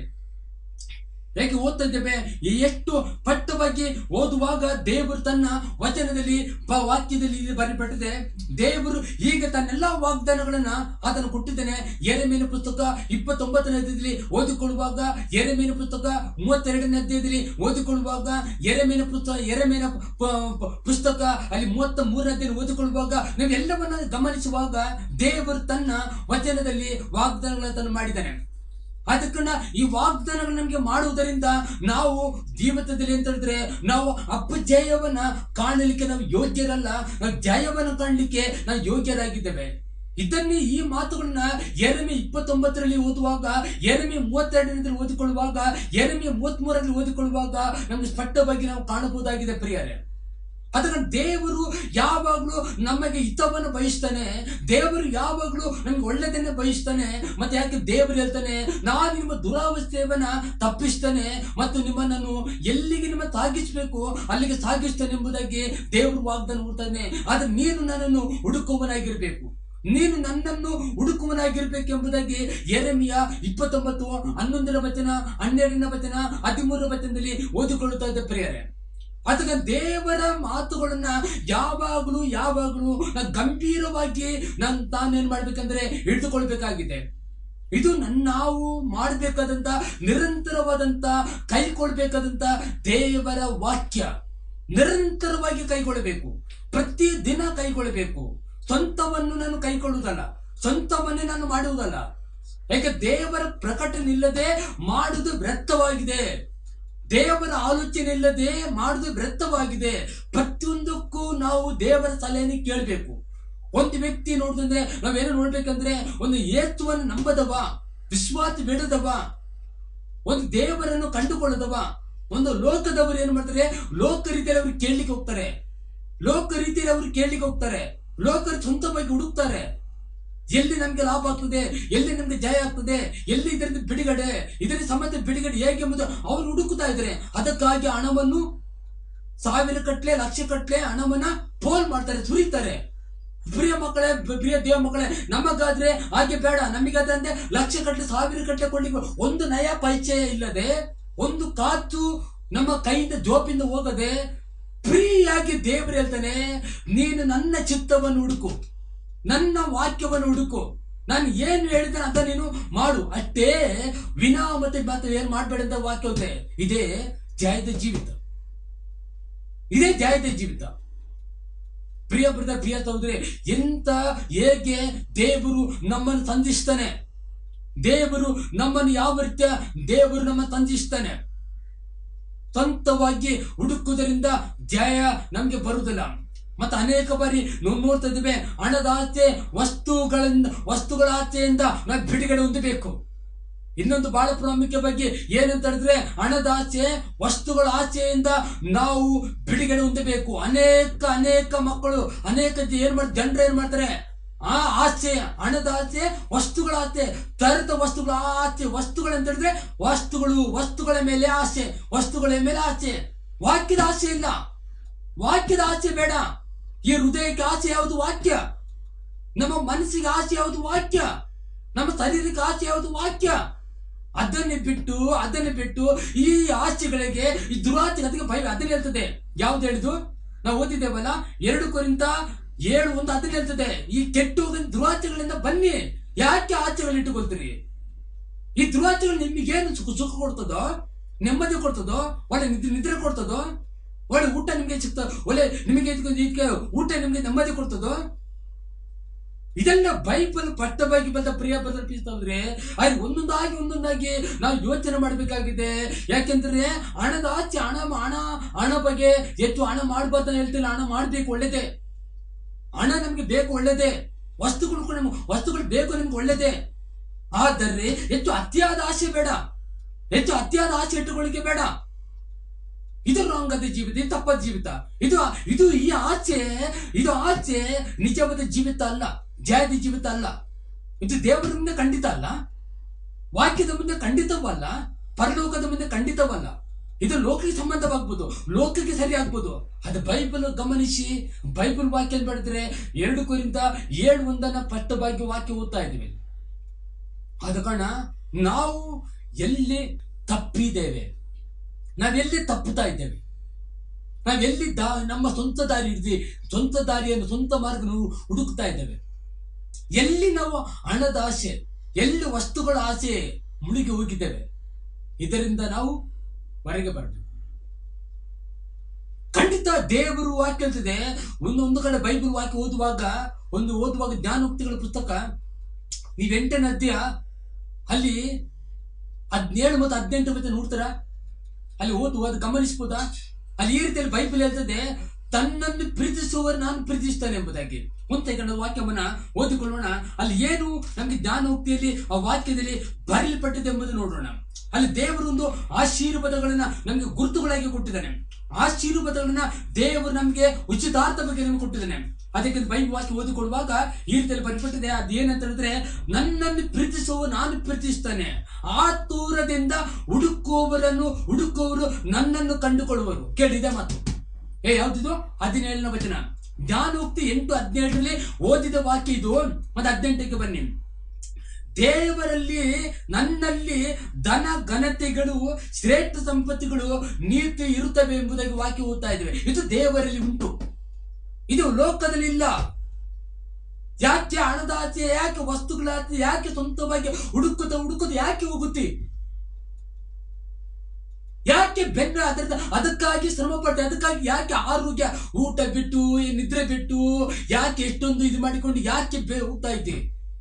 ಹೇಗೆ ಓದ್ತಾ ಇದ್ದೇವೆ ಈ ಎಷ್ಟು ಪಟ್ಟವಾಗಿ ಓದುವಾಗ ದೇವರು ತನ್ನ ವಚನದಲ್ಲಿ ಪ- ವಾಕ್ಯದಲ್ಲಿ ಇಲ್ಲಿ ಬರೆಯಲ್ಪಟ್ಟಿದೆ ದೇವರು ಈಗ ತನ್ನೆಲ್ಲ ವಾಗ್ದಾನಗಳನ್ನ ಅದನ್ನು ಕೊಟ್ಟಿದ್ದಾನೆ ಎರೆಮೀನ ಪುಸ್ತಕ ಇಪ್ಪತ್ತೊಂಬತ್ತನೇ ಅಧ್ಯಾಯದಲ್ಲಿ ಓದಿಕೊಳ್ಳುವಾಗ ಎರೆಮೀನ ಪುಸ್ತಕ ಮೂವತ್ತೆರಡನೇ ಅಧ್ಯಾಯದಲ್ಲಿ ಓದಿಕೊಳ್ಳುವಾಗ ಎರೆಮೀನ ಪುಸ್ತಕ ಎರೆಮೀನ ಪ- ಪ- ಪುಸ್ತಕ ಅಲ್ಲಿ ಮೂವತ್ತ ಮೂರನೇ ಅಧ್ಯಾಯ ಓದಿಕೊಳ್ಳುವಾಗ ನಾವೆಲ್ಲವನ್ನ ಗಮನಿಸುವಾಗ ದೇವರು ತನ್ನ ವಚನದಲ್ಲಿ ವಾಗ್ದಾನಗಳನ್ನು ತನ್ನ ಮಾಡಿದ್ದಾನೆ ಅದಕ್ಕನ್ನ ಈ ವಾಗ್ದಾನಗಳು ನಮಗೆ ಮಾಡುವುದರಿಂದ ನಾವು ಜೀವಿತದಲ್ಲಿ ಅಂತ ಹೇಳಿದ್ರೆ ನಾವು ಅಪಜಯವನ್ನ ಕಾಣಲಿಕ್ಕೆ ನಾವು ಯೋಗ್ಯರಲ್ಲ ನಾವು ಜಯವನ್ನ ಕಾಣಲಿಕ್ಕೆ ನಾವು ಯೋಗ್ಯರಾಗಿದ್ದೇವೆ ಇದನ್ನೇ ಈ ಮಾತುಗಳನ್ನ ಎರಮೆ ಇಪ್ಪತ್ತೊಂಬತ್ತರಲ್ಲಿ ಓದುವಾಗ ಎರಮೆ ಮೂವತ್ತೆರಡರಲ್ಲಿ ಓದಿಕೊಳ್ಳುವಾಗ ಎರಮೆ ಮೂವತ್ತ್ ಮೂರರಲ್ಲಿ ಓದಿಕೊಳ್ಳುವಾಗ ನಮ್ಗೆ ಸ್ಪಷ್ಟವಾಗಿ ನಾವು ಕಾಣಬಹುದಾಗಿದೆ ಪ್ರಿಯರೇ ಅದನ್ನ ದೇವರು ಯಾವಾಗಲೂ ನಮಗೆ ಹಿತವನ್ನು ಬಯಸ್ತಾನೆ ದೇವರು ಯಾವಾಗಲೂ ನಮ್ಗೆ ಒಳ್ಳೆದನ್ನೇ ಬಯಸ್ತಾನೆ ಮತ್ತೆ ಯಾಕೆ ದೇವರು ಹೇಳ್ತಾನೆ ನಾನು ನಿಮ್ಮ ದುರಾವಸ್ಥೆಯವನ್ನ ತಪ್ಪಿಸ್ತಾನೆ ಮತ್ತು ನಿಮ್ಮನ್ನು ಎಲ್ಲಿಗೆ ನಿಮ್ಮ ಸಾಗಿಸ್ಬೇಕು ಅಲ್ಲಿಗೆ ಸಾಗಿಸ್ತಾನೆ ಎಂಬುದಾಗಿ ದೇವರು ವಾಗ್ದಾನ ಕೊಡ್ತಾನೆ ಆದ್ರೆ ನೀನು ನನ್ನನ್ನು ಹುಡುಕುವನಾಗಿರ್ಬೇಕು ನೀನು ನನ್ನನ್ನು ಹುಡುಕುವನಾಗಿರ್ಬೇಕೆಂಬುದಾಗಿ ಎರೆಮಿಯ ಇಪ್ಪತ್ತೊಂಬತ್ತು ಹನ್ನೊಂದರ ವಚನ ಹನ್ನೆರಡನೇ ವಚನ ಹದಿಮೂರರ ವಚನದಲ್ಲಿ ಓದಿಕೊಳ್ಳುತ್ತಾ ಇದ್ದ ಪ್ರಿಯರೇ ಅದಕ್ಕೆ ದೇವರ ಮಾತುಗಳನ್ನ ಯಾವಾಗಲೂ ಯಾವಾಗಲೂ ನಾನು ಗಂಭೀರವಾಗಿ ನಾನು ತಾನೇನ್ ಮಾಡ್ಬೇಕಂದ್ರೆ ಹಿಡಿದುಕೊಳ್ಬೇಕಾಗಿದೆ ಇದು ನನ್ನ ನಾವು ಮಾಡಬೇಕಾದಂತ ನಿರಂತರವಾದಂತ ಕೈಕೊಳ್ಬೇಕಾದಂತ ದೇವರ ವಾಕ್ಯ ನಿರಂತರವಾಗಿ ಕೈಗೊಳ್ಳಬೇಕು ಪ್ರತಿ ದಿನ ಕೈಗೊಳ್ಳಬೇಕು ಸ್ವಂತವನ್ನು ನಾನು ಕೈಗೊಳ್ಳುವುದಲ್ಲ ಸ್ವಂತವನ್ನೇ ನಾನು ಮಾಡುವುದಲ್ಲ ಯಾಕೆ ದೇವರ ಪ್ರಕಟಣೆ ಇಲ್ಲದೆ ಮಾಡುವುದು ವ್ಯರ್ಥವಾಗಿದೆ ದೇವರ ಆಲೋಚನೆ ಇಲ್ಲದೆ ಮಾಡುವುದು ವ್ಯರ್ಥವಾಗಿದೆ ಪ್ರತಿಯೊಂದಕ್ಕೂ ನಾವು ದೇವರ ಸಲಹೆಯನ್ನು ಕೇಳಬೇಕು ಒಂದು ವ್ಯಕ್ತಿ ನೋಡಿದ್ರೆ ನಾವೇನು ನೋಡ್ಬೇಕಂದ್ರೆ ಒಂದು ಏತುವನ್ನು ನಂಬದವ ವಿಶ್ವಾಸ ಬಿಡದವ ಒಂದು ದೇವರನ್ನು ಕಂಡುಕೊಳ್ಳದವ ಒಂದು ಲೋಕದವರು ಏನು ಮಾಡ್ತಾರೆ ಲೋಕ ರೀತಿಯಲ್ಲಿ ಅವರು ಕೇಳಲಿಕ್ಕೆ ಹೋಗ್ತಾರೆ ಲೋಕ ರೀತಿಯಲ್ಲಿ ಅವರು ಕೇಳಲಿಕ್ಕೆ ಹೋಗ್ತಾರೆ ಲೋಕರು ಸ್ವಂತವಾಗಿ ಹುಡುಕ್ತಾರೆ ಎಲ್ಲಿ ನಮ್ಗೆ ಲಾಭ ಆಗ್ತದೆ ಎಲ್ಲಿ ನಮ್ಗೆ ಜಯ ಆಗ್ತದೆ ಎಲ್ಲಿ ಇದರಿಂದ ಬಿಡುಗಡೆ ಇದರಿಂದ ಸಮೇತ ಬಿಡುಗಡೆ ಹೇಗೆ ಎಂಬುದು ಅವರು ಹುಡುಕುತ್ತಾ ಇದ್ದಾರೆ ಅದಕ್ಕಾಗಿ ಹಣವನ್ನು ಸಾವಿರ ಕಟ್ಲೆ ಲಕ್ಷ ಕಟ್ಲೆ ಹಣವನ್ನ ಪೋಲ್ ಮಾಡ್ತಾರೆ ಸುರಿತಾರೆ ಪ್ರಿಯ ಮಕ್ಕಳೇ ಬ- ಪ್ರಿಯ ದೇವ ಮಕ್ಕಳೇ ನಮಗಾದ್ರೆ ಹಾಗೆ ಬೇಡ ನಮಗಾದ್ರೆ ಅಂದ್ರೆ ಲಕ್ಷ ಕಟ್ಲೆ ಸಾವಿರ ಕಟ್ಲೆ ಕೊಡ್ಲಿಕ್ಕೆ ಒಂದು ನಯ ಪರಿಚಯ ಇಲ್ಲದೆ ಒಂದು ಕಾತು ನಮ್ಮ ಕೈಯಿಂದ ಜೋಪಿಂದ ಹೋಗದೆ ಫ್ರೀಯಾಗಿ ದೇವರು ಹೇಳ್ತಾನೆ ನೀನು ನನ್ನ ಚಿತ್ತವನ್ನು ಹುಡುಕು ನನ್ನ ವಾಕ್ಯವನ್ನು ಹುಡುಕು ನಾನು ಏನು ಹೇಳಿದ್ದೇನೆ ಅಂತ ನೀನು ಮಾಡು ಅಷ್ಟೇ ವಿನಾ ಮತ್ತೆ ಮಾತ್ರ ಏನ್ ಮಾಡ್ಬೇಡ ಅಂತ ವಾಕ್ಯ ಹೋದೆ ಇದೇ ಜಯದ ಜೀವಿತ ಇದೇ ಜಯದ ಜೀವಿತ ಪ್ರಿಯ ಬ್ರದರ್ ಪ್ರಿಯ ಸಹೋದರಿ ಎಂತ ಹೇಗೆ ದೇವರು ನಮ್ಮನ್ನು ಸಂಧಿಸ್ತಾನೆ ದೇವರು ನಮ್ಮನ್ನು ಯಾವ ರೀತಿಯ ದೇವರು ನಮ್ಮನ್ನು ಸಂಧಿಸ್ತಾನೆ ಸ್ವಂತವಾಗಿ ಹುಡುಕುವುದರಿಂದ ಜಯ ನಮ್ಗೆ ಬರುವುದಿಲ್ಲ ಮತ್ತೆ ಅನೇಕ ಬಾರಿ ನಾವು ನೋಡ್ತಾ ಇದ್ದೇವೆ ಹಣದ ಆಚೆ ವಸ್ತುಗಳಿಂದ ವಸ್ತುಗಳ ಆಚೆಯಿಂದ ನಾವು ಬಿಡುಗಡೆ ಹೊಂದಬೇಕು ಇನ್ನೊಂದು ಬಹಳ ಪ್ರಾಮುಖ್ಯ ಬಗ್ಗೆ ಏನಂತ ಹೇಳಿದ್ರೆ ಹಣದ ಆಸೆ ವಸ್ತುಗಳ ಆಸೆಯಿಂದ ನಾವು ಬಿಡುಗಡೆ ಹೊಂದಬೇಕು ಅನೇಕ ಅನೇಕ ಮಕ್ಕಳು ಅನೇಕ ಜ- ಏನ್ ಮಾಡ್ ಜನರು ಏನ್ ಮಾಡ್ತಾರೆ ಆ ಆಸೆ ಹಣದ ಆಸೆ ವಸ್ತುಗಳ ಆಸೆ ತರದ ವಸ್ತುಗಳ ಆಸೆ ವಸ್ತುಗಳು ಅಂತ ಹೇಳಿದ್ರೆ ವಸ್ತುಗಳು ವಸ್ತುಗಳ ಮೇಲೆ ಆಸೆ ವಸ್ತುಗಳ ಮೇಲೆ ಆಸೆ ವಾಕ್ಯದ ಆಸೆ ಇಲ್ಲ ವಾಕ್ಯದ ಆಸೆ ಬೇಡ ಈ ಹೃದಯಕ್ಕೆ ಆಸೆ ಯಾವುದು ವಾಕ್ಯ ನಮ್ಮ ಮನಸ್ಸಿಗೆ ಆಸೆ ಯಾವುದು ವಾಕ್ಯ ನಮ್ಮ ಶರೀರಕ್ಕೆ ಆಸೆ ಯಾವುದು ವಾಕ್ಯ ಅದನ್ನೇ ಬಿಟ್ಟು ಅದನ್ನೇ ಬಿಟ್ಟು ಈ ಆಸೆಗಳಿಗೆ ಈ ದುರಾಸೆಗೆ ಅದಕ್ಕೆ ಭಯ ಅದನ್ನ ಹೇಳ್ತದೆ ಯಾವ್ದು ಹೇಳಿದು ನಾವು ಓದಿದ್ದೇವಲ್ಲ ಎರಡು ಕೊರಿಂದ ಏಳು ಒಂದು ಅದನ್ನ ಹೇಳ್ತದೆ ಈ ಕೆಟ್ಟು ಹೋಗಿದ ದುರಾಸೆಗಳಿಂದ ಬನ್ನಿ ಯಾಕೆ ಆಸೆಗಳನ್ನ ಇಟ್ಟುಕೊಳ್ತೀರಿ ಈ ದುರಾಸೆಗಳು ನಿಮಗೇನು ಸುಖ ಸುಖ ಕೊಡ್ತದೋ ನೆಮ್ಮದಿ ಕೊಡ್ತದೋ ಒಳ್ಳೆ ನಿದ್ರೆ ನಿದ್ರೆ ಕೊಡ್ತದೋ ಒಳ್ಳೆ ಊಟ ನಿಮಗೆ ಸಿಗ್ತದ ಒಳ್ಳೆ ನಿಮಗೆ ಇದಕ್ಕೆ- ಇದಕ್ಕೆ ಊಟ ನಿಮಗೆ ನೆಮ್ಮದಿ ಕೊಡ್ತದೋ ಇದೆಲ್ಲ ಬೈಬಲ್ ಪಟ್ಟವಾಗಿ ಬಂದ ಪ್ರಿಯ ಬದಲಿಸ್ತಂದ್ರೆ ಅಲ್ಲಿ ಒಂದೊಂದಾಗಿ ಒಂದೊಂದಾಗಿ ನಾವು ಯೋಚನೆ ಮಾಡಬೇಕಾಗಿದೆ ಯಾಕೆಂದ್ರೆ ಹಣದ ಆಚೆ ಹಣ ಹಣ ಹಣ ಬಗ್ಗೆ ಹೆಚ್ಚು ಹಣ ಮಾಡಬಾರ್ದು ಅಂತ ಹೇಳ್ತಿಲ್ಲ ಹಣ ಮಾಡ್ಬೇಕು ಒಳ್ಳೇದೇ ಹಣ ನಮ್ಗೆ ಬೇಕು ಒಳ್ಳೇದೇ ವಸ್ತುಗಳು ಕೂಡ ನಮ್ಗೆ ವಸ್ತುಗಳು ಬೇಕು ನಿಮ್ಗೆ ಒಳ್ಳೇದೇ ಆದರೆ ಹೆಚ್ಚು ಅತಿಯಾದ ಆಸೆ ಬೇಡ ಹೆಚ್ಚು ಅತಿಯಾದ ಆಸೆ ಇಟ್ಟುಕೊಳ್ಳಿಕ್ಕೆ ಬೇಡ ಇದು ರಂಗದ ಜೀವಿತ ಇದು ತಪ್ಪದ ಜೀವಿತ ಇದು ಇದು ಈ ಆಚೆ ಇದು ಆಚೆ ನಿಜವಾದ ಜೀವಿತ ಅಲ್ಲ ಜಯದ ಜೀವಿತ ಅಲ್ಲ ಇದು ದೇವರ ಮುಂದೆ ಖಂಡಿತ ಅಲ್ಲ ವಾಕ್ಯದ ಮುಂದೆ ಖಂಡಿತವಲ್ಲ ಪರಲೋಕದ ಮುಂದೆ ಖಂಡಿತವಲ್ಲ ಇದು ಲೋಕಕ್ಕೆ ಸಂಬಂಧವಾಗ್ಬೋದು ಲೋಕಕ್ಕೆ ಸರಿ ಆಗ್ಬೋದು ಅದು ಬೈಬಲ್ ಗಮನಿಸಿ ಬೈಬಲ್ ವಾಕ್ಯ ಬೆಳೆದ್ರೆ ಎರಡು ಕುರಿತ ಏಳು ಒಂದನ್ನ ಪಟ್ಟವಾಗಿ ವಾಕ್ಯ ಓದ್ತಾ ಇದ್ದೀವಿ ಆದ ಕಾರಣ ನಾವು ಎಲ್ಲಿ ತಪ್ಪಿದ್ದೇವೆ ನಾವೆಲ್ಲಿ ತಪ್ಪುತ್ತಾ ಇದ್ದೇವೆ ನಾವೆಲ್ಲಿ ದಾ ನಮ್ಮ ಸ್ವಂತ ದಾರಿ ಹಿಡಿದು ಸ್ವಂತ ದಾರಿಯನ್ನು ಸ್ವಂತ ಮಾರ್ಗ ಹುಡುಕ್ತಾ ಇದ್ದೇವೆ ಎಲ್ಲಿ ನಾವು ಹಣದ ಆಸೆ ಎಲ್ಲಿ ವಸ್ತುಗಳ ಆಸೆ ಮುಳುಗಿ ಹೋಗಿದ್ದೇವೆ ಇದರಿಂದ ನಾವು ಹೊರಗೆ ಬರಬೇಕು ಖಂಡಿತ ದೇವರು ವಾಕ್ಯ ಹೇಳ್ತಿದೆ ಒಂದು ಒಂದು ಕಡೆ ಬೈಬಲ್ ವಾಕ್ಯ ಓದುವಾಗ ಒಂದು ಓದುವಾಗ ಜ್ಞಾನೋಕ್ತಿಗಳ ಪುಸ್ತಕ ನೀವು ಎಂಟನೇ ಅಧ್ಯಾಯ ಅಲ್ಲಿ ಹದಿನೇಳು ಮತ್ತು ಹದಿನೆಂಟು ಮತ್ತೆ ನೋಡ್ತಾರ ಅಲ್ಲಿ ಓದು ಅದು ಗಮನಿಸಬಹುದಾ ಅಲ್ಲಿ ಈ ರೀತಿಯಲ್ಲಿ ಬೈಬಲ್ ಹೇಳ್ತದೆ ತನ್ನನ್ನು ಪ್ರೀತಿಸುವವರು ನಾನು ಪ್ರೀತಿಸ್ತಾನೆ ಎಂಬುದಾಗಿ ಮುಂದೆ ಕನ್ನಡ ವಾಕ್ಯವನ್ನ ಓದಿಕೊಳ್ಳೋಣ ಅಲ್ಲಿ ಏನು ನಮಗೆ ಜ್ಞಾನೋಕ್ತಿಯಲ್ಲಿ ಆ ವಾಕ್ಯದಲ್ಲಿ ಬರೆಯಲ್ಪಟ್ಟಿದೆ ಎಂಬುದು ನೋಡೋಣ ಅಲ್ಲಿ ದೇವರು ಒಂದು ಆಶೀರ್ವಾದಗಳನ್ನ ನಮಗೆ ಗುರುತುಗಳಾಗಿ ಕೊಟ್ಟಿದ್ದಾನೆ ಆಶೀರ್ವಾದಗಳನ್ನ ದೇವರು ನಮಗೆ ಉಚಿತಾರ್ಥ ಬಗ್ಗೆ ನಮಗೆ ಕೊಟ್ಟಿದ್ದಾನೆ ಅದಕ್ಕೆ ಬೈಬಲ್ ವಾಕ್ಯ ಓದಿಕೊಳ್ಳುವಾಗ ಈ ರೀತಿಯಲ್ಲಿ ಬರೆಯಲ್ಪಟ್ಟಿದೆ ಅದೇನಂತ ಹೇಳಿದ್ರೆ ನನ್ನನ್ನು ಪ್ರೀತಿಸುವ ನಾನು ಪ್ರೀತಿಸ್ತಾನೆ ಆ ದೂರದಿಂದ ಹುಡುಕುವವರನ್ನು ಹುಡುಕುವವರು ನನ್ನನ್ನು ಕಂಡುಕೊಳ್ಳುವರು ಕೇಳಿದೆ ಮಾತು ಏ ಯಾವ್ದಿದು ಹದಿನೇಳನೇ ವಚನ ಜ್ಞಾನೋಕ್ತಿ ಎಂಟು ಹದಿನೇಳರಲ್ಲಿ ಓದಿದ ವಾಕ್ಯ ಇದು ಮತ್ತೆ ಹದಿನೆಂಟಕ್ಕೆ ಬನ್ನಿ ದೇವರಲ್ಲಿ ನನ್ನಲ್ಲಿ ಧನ ಘನತೆಗಳು ಶ್ರೇಷ್ಠ ಸಂಪತ್ತಿಗಳು ನೀತಿ ಇರುತ್ತವೆ ಎಂಬುದಾಗಿ ವಾಕ್ಯ ಓದ್ತಾ ಇದ್ದೇವೆ ಇದು ದೇವರಲ್ಲಿ ಉಂಟು ಇದು ಲೋಕದಲ್ಲಿ ಇಲ್ಲ ಯಾಕೆ ಹಣದ ಆಚೆ ಯಾಕೆ ವಸ್ತುಗಳ ಆಚೆ ಯಾಕೆ ಸ್ವಂತವಾಗಿ ಹುಡುಕುತ್ತ ಹುಡುಕುತ್ತ ಯಾಕೆ ಹೋಗುತ್ತೆ ಯಾಕೆ ಬೆನ್ನ ಅದರ ಅದಕ್ಕಾಗಿ ಶ್ರಮ ಪಟ್ಟು ಅದಕ್ಕಾಗಿ ಯಾಕೆ ಆರೋಗ್ಯ ಊಟ ಬಿಟ್ಟು ನಿದ್ರೆ ಬಿಟ್ಟು ಯಾಕೆ ಎಷ್ಟೊಂದು ಇದು ಮಾಡಿಕೊಂಡು ಯಾಕೆ ಬೇ ಹೋಗ್ತಾ ಇದ್ದೆ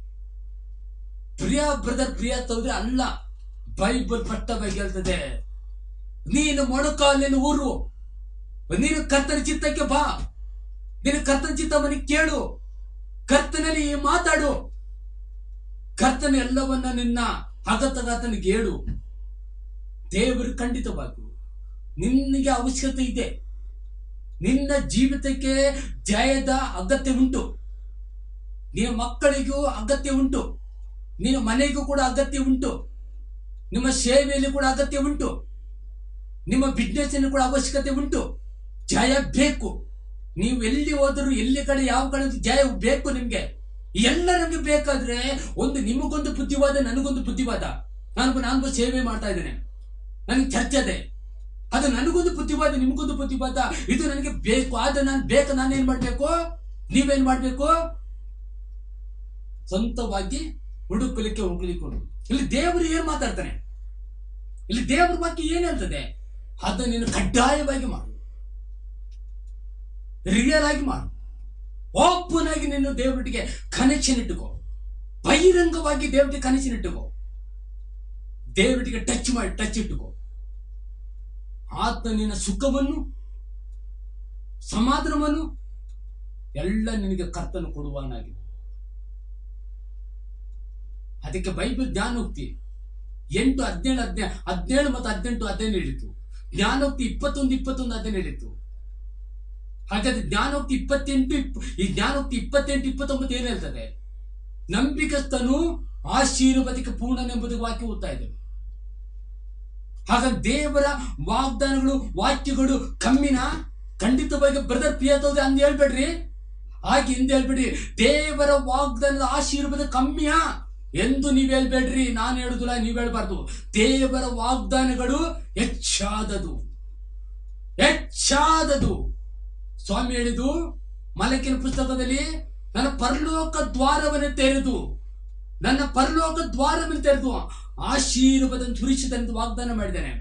ಪ್ರಿಯ ಬ್ರದರ್ ಪ್ರಿಯ ಸಹೋದರಿ ಅಲ್ಲ ಬೈಬಲ್ ಪಟ್ಟ ಬಗ್ಗೆ ಹೇಳ್ತದೆ ನೀನು ಮೊಣಕಾಲಿನ ಊರು ನೀನು ಕರ್ತನ ಚಿತ್ತಕ್ಕೆ ಬಾ ನೀನು ಕರ್ತನ ಚಿತ್ತ ಮನೆಗೆ ಕೇಳು ಕರ್ತನಲ್ಲಿ ಮಾತಾಡು ಕರ್ತನ ಎಲ್ಲವನ್ನ ನಿನ್ನ ಹಗತಗತನಿಗೆ ಹೇಳು ದೇವರು ಖಂಡಿತವಾಗಿಯೂ ನಿನ್ನಿಗೆ ಅವಶ್ಯಕತೆ ಇದೆ ನಿನ್ನ ಜೀವಿತಕ್ಕೆ ಜಯದ ಅಗತ್ಯ ಉಂಟು ನಿನ್ನ ಮಕ್ಕಳಿಗೂ ಅಗತ್ಯ ಉಂಟು ನಿನ್ನ ಮನೆಗೂ ಕೂಡ ಅಗತ್ಯ ಉಂಟು ನಿಮ್ಮ ಸೇವೆಯಲ್ಲಿ ಕೂಡ ಅಗತ್ಯ ಉಂಟು ನಿಮ್ಮ ಬಿಸ್ನೆಸ್ ಕೂಡ ಅವಶ್ಯಕತೆ ಉಂಟು ಜಯ ಬೇಕು ನೀವು ಎಲ್ಲಿ ಹೋದರೂ ಎಲ್ಲಿ ಕಡೆ ಯಾವ ಕಡೆ ಜಯ ಬೇಕು ನಿಮ್ಗೆ ಎಲ್ಲ ನಮ್ಗೆ ಬೇಕಾದ್ರೆ ಒಂದು ನಿಮಗೊಂದು ಬುದ್ಧಿವಾದ ನನಗೊಂದು ಬುದ್ಧಿವಾದ ನಾನು ನಾನು ಸೇವೆ ಮಾಡ್ತಾ ಇದ್ದೇನೆ ನನಗೆ ಚರ್ಚೆ ಇದೆ ಅದು ನನಗೊಂದು ಬುದ್ಧಿವಾದ ನಿಮಗೊಂದು ಬುದ್ಧಿವಾದ ಇದು ನನಗೆ ಬೇಕು ಆದ್ರೆ ನಾನು ಬೇಕು ನಾನು ಏನ್ ಮಾಡ್ಬೇಕು ನೀವೇನ್ ಮಾಡ್ಬೇಕು ಸ್ವಂತವಾಗಿ ಹುಡುಕಲಿಕ್ಕೆ ಹೋಗ್ಲಿಕ್ಕೆ ಉಂಟು. ಇಲ್ಲಿ ದೇವರು ಏನ್ ಮಾತಾಡ್ತಾನೆ ಇಲ್ಲಿ ದೇವರ ವಾಕ್ಯ ಏನ್ ಹೇಳ್ತದೆ ಅದನ್ನ ನೀನು ಕಡ್ಡಾಯವಾಗಿ ಮಾಡು ರಿಯಲ್ ಆಗಿ ಮಾಡು ಓಪನ್ ಆಗಿ ನೀನು ದೇವರಿಗೆ ಕನೆಕ್ಷನ್ ಇಟ್ಟುಕೋ ಬಹಿರಂಗವಾಗಿ ದೇವರಿಗೆ ಕನೆಕ್ಷನ್ ಇಟ್ಟುಕೋ ದೇವರಿಗೆ ಟಚ್ ಮಾಡಿ ಟಚ್ ಇಟ್ಟುಕೋ ಆತ ನಿನ್ನ ಸುಖವನ್ನು ಸಮಾಧಾನವನ್ನು ಎಲ್ಲ ನಿನಗೆ ಕರ್ತನು ಕೊಡುವನಾಗಿದೆ ಅದಕ್ಕೆ ಬೈಬಲ್ ಜ್ಞಾನೋಕ್ತಿ ಎಂಟು ಹದಿನೇಳು ಹದಿನೇಳು ಹದಿನೇಳು ಮತ್ತು ಹದಿನೆಂಟು ಹದಿನೈದು ಹಿಡಿತು ಜ್ಞಾನೋಕ್ತಿ ಇಪ್ಪತ್ತೊಂದು ಇಪ್ಪತ್ತೊಂದು ಹದಿನೈದು ಹಿಡಿತು ಹಾಗಾದ್ರೆ ಜ್ಞಾನೋಕ್ತಿ ಇಪ್ಪತ್ತೆಂಟು ಇಪ್ಪ- ಈ ಜ್ಞಾನೋಕ್ತಿ ಇಪ್ಪತ್ತೆಂಟು ಇಪ್ಪತ್ತೊಂಬತ್ತು ಏನ್ ಹೇಳ್ತದೆ ನಂಬಿಕಸ್ತನು ಆಶೀರ್ವಾದಕ್ಕೆ ಪೂರ್ಣನೆಂಬುದಕ್ಕೆ ವಾಕ್ಯ ಓದ್ತಾ ಇದ್ದೇವೆ ಹಾಗಾಗಿ ದೇವರ ವಾಗ್ದಾನಗಳು ವಾಕ್ಯಗಳು ಕಮ್ಮಿನ ಖಂಡಿತವಾಗಿ ಬ್ರದರ್ ಪ್ರಿಯತೋದ್ರೆ ಅಂದ್ ಹೇಳ್ಬೇಡ್ರಿ ಹಾಗೆ ಹಿಂದೆ ಹೇಳ್ಬೇಡಿ ದೇವರ ವಾಗ್ದಾನದ ಆಶೀರ್ವಾದ ಕಮ್ಮಿಯಾ ಎಂದು ನೀವ್ ಹೇಳ್ಬೇಡ್ರಿ ನಾನು ಹೇಳುದಿಲ್ಲ ನೀವ್ ಹೇಳ್ಬಾರ್ದು ದೇವರ ವಾಗ್ದಾನಗಳು ಹೆಚ್ಚಾದದು ಹೆಚ್ಚಾದದು ಸ್ವಾಮಿ ಹೇಳಿದು ಮಲಕಿನ ಪುಸ್ತಕದಲ್ಲಿ ನನ್ನ ಪರಲೋಕ ದ್ವಾರವನ್ನು ತೆರೆದು ನನ್ನ ಪರಲೋಕ ದ್ವಾರವನ್ನು ತೆರೆದು ಆಶೀರ್ವಾದ ಸುರಿಸಿದಂತ ವಾಗ್ದಾನ ಮಾಡಿದ್ದಾನೆ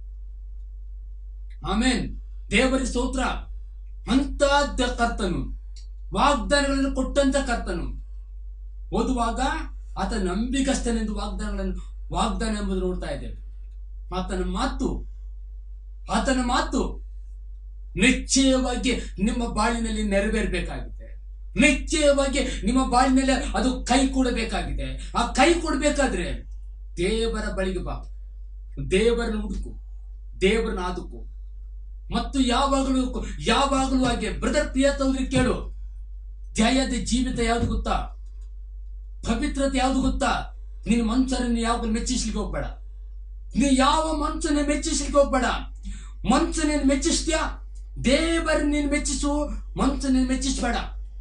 ಆಮೇನ್ ದೇವರ ಸ್ತೋತ್ರ ಅಂತ ಕರ್ತನು ವಾಗ್ದಾನಗಳನ್ನು ಕೊಟ್ಟಂತ ಕರ್ತನು ಓದುವಾಗ ಆತ ನಂಬಿಕಸ್ಥನೆಂದು ವಾಗ್ದಾನಗಳನ್ನು ವಾಗ್ದಾನ ಎಂಬುದು ನೋಡ್ತಾ ಇದ್ದೇವೆ ಆತನ ಮಾತು ಆತನ ಮಾತು ನಿಶ್ಚಯವಾಗಿ ನಿಮ್ಮ ಬಾಳಿನಲ್ಲಿ ನೆರವೇರಬೇಕಾಗಿದೆ ನಿಶ್ಚಯವಾಗಿ ನಿಮ್ಮ ಬಾಳಿನಲ್ಲಿ ಅದು ಕೈ ಕೊಡಬೇಕಾಗಿದೆ ಆ ಕೈ ಕೊಡಬೇಕಾದ್ರೆ ದೇವರ ಬಳಿಗೆ ಬಾ ದೇವರನ್ನು ಹುಡುಕು ದೇವರನ್ನ ಆದುಕು ಮತ್ತು ಯಾವಾಗಲೂ ಯಾವಾಗಲೂ ಹಾಗೆ ಬ್ರದರ್ ಪ್ರಿಯತವ್ರಿಗೆ ಕೇಳು ಜಯದ ಜೀವಿತ ಯಾವ್ದು ಗೊತ್ತಾ ಪವಿತ್ರತೆ ಯಾವ್ದು ಗೊತ್ತಾ ನಿನ್ನ ಮನುಷ್ಯರನ್ನು ಯಾವಾಗಲೂ ಮೆಚ್ಚಿಸ್ಲಿಕ್ಕೆ ಹೋಗ್ಬೇಡ ನೀ ಯಾವ ಮನುಷ್ಯನ ಮೆಚ್ಚಿಸ್ಲಿಕ್ಕೆ ಹೋಗ್ಬೇಡ ಮನುಷ್ಯನನ್ನು ಮೆಚ್ಚಿಸ್ತೀಯಾ ದೇವರ ನೀನು ಮೆಚ್ಚಿಸು ಮನುಷ್ಯನನ್ನು ಮೆಚ್ಚಿಸಬೇಡ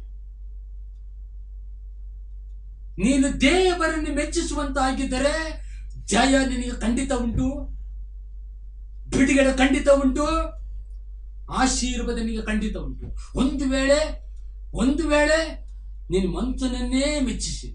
ನೀನು ದೇವರನ್ನು ಮೆಚ್ಚಿಸುವಂತ ಆಗಿದ್ದರೆ ಜಯ ನಿನಗೆ ಖಂಡಿತ ಉಂಟು ಬಿಡುಗಡೆ ಖಂಡಿತ ಉಂಟು ಆಶೀರ್ವಾದ ನಿನಗೆ ಖಂಡಿತ ಉಂಟು ಒಂದು ವೇಳೆ ಒಂದು ವೇಳೆ ನೀನು ಮನುಷ್ಯನನ್ನೇ ಮೆಚ್ಚಿಸಿ